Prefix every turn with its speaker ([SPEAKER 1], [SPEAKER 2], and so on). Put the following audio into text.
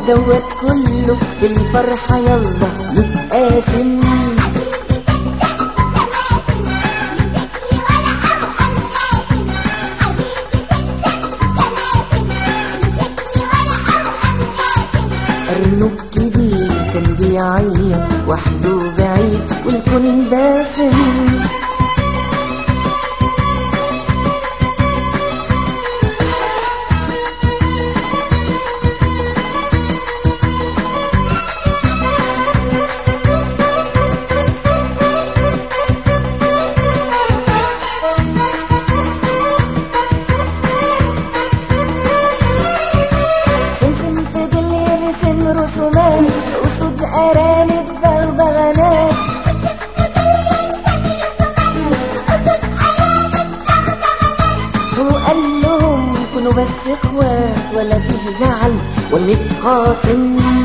[SPEAKER 1] دوت كله في الفرحة يلا نتقاسم أرنب كبير كان بيعيط وحده بعيد والكون باسم سمسم فضل يرسم رسومات أسود أرانب بغبغانات وقال لهم كونوا بس اخوات ولا فيه زعل ولا نتخاصم